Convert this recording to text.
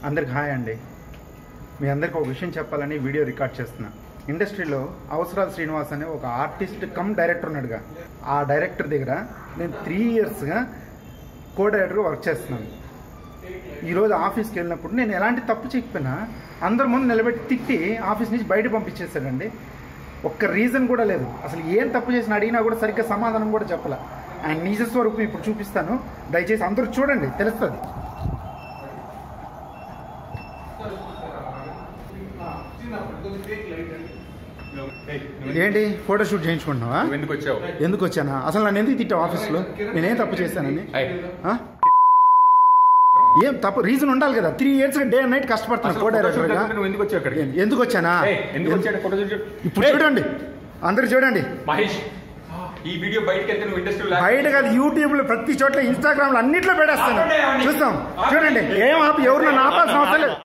అందరికి హాయ్ అండి మీ అందరికి ఒక విషయం చెప్పాలని వీడియో రికార్డ్ చేస్తున్నా ఇండస్ట్రీలో అవసరాలు శ్రీనివాస్ అనే ఒక ఆర్టిస్ట్ కమ్ డైరెక్టర్ ఉన్నాడుగా ఆ డైరెక్టర్ దగ్గర నేను త్రీ ఇయర్స్గా కో డైరెక్టర్గా వర్క్ చేస్తున్నాను ఈరోజు ఆఫీస్కి వెళ్ళినప్పుడు నేను ఎలాంటి తప్పు చేయకపోయినా అందరి ముందు నిలబెట్టి తిట్టి ఆఫీస్ నుంచి బయట పంపించేశాడండి ఒక్క రీజన్ కూడా లేదు అసలు ఏం తప్పు చేసిన అడిగినా కూడా సరిగ్గా సమాధానం కూడా చెప్పలే ఆయన నిజ స్వరూపం ఇప్పుడు చూపిస్తాను దయచేసి అందరూ చూడండి తెలుస్తుంది ఏంటి ఫోటోషూట్ చేయించుకుంటున్నావా నువ్వు ఎందుకు వచ్చావు ఎందుకు వచ్చానా అసలు నన్ను ఎందుకు తిట్టావు ఆఫీస్లో నేనేం తప్పు చేశానని ఏయ్, ఆ? ఏం తప్పు రీజన్ ఉండాలి కదా three years day and night కష్టపడుతున్నా అసలు కో ఫోటో షూట్ డైరెక్టర్గా లేకుండా నువ్వు ఎందుకు వచ్చావు ఇక్కడికి ఎందుకు వచ్చానా ఏయ్, ఎందుకు వచ్చాడు ఫోటో షూట్ ఇప్పుడు చూడండి అందరు చూడండి మహేష్ ఈ వీడియో బయటకి వెళ్తే నువ్వు ఇండస్ట్రీ బయట కాదు యూట్యూబ్ లో ప్రతి చోట్ల ఇన్స్టాగ్రామ్ లో అన్నిట్లో పెట్టేస్తాను చూస్తాం చూడండి ఏం ఆపి ఎవరు నన్ను ఆపాల్సిన అవసరం లేదు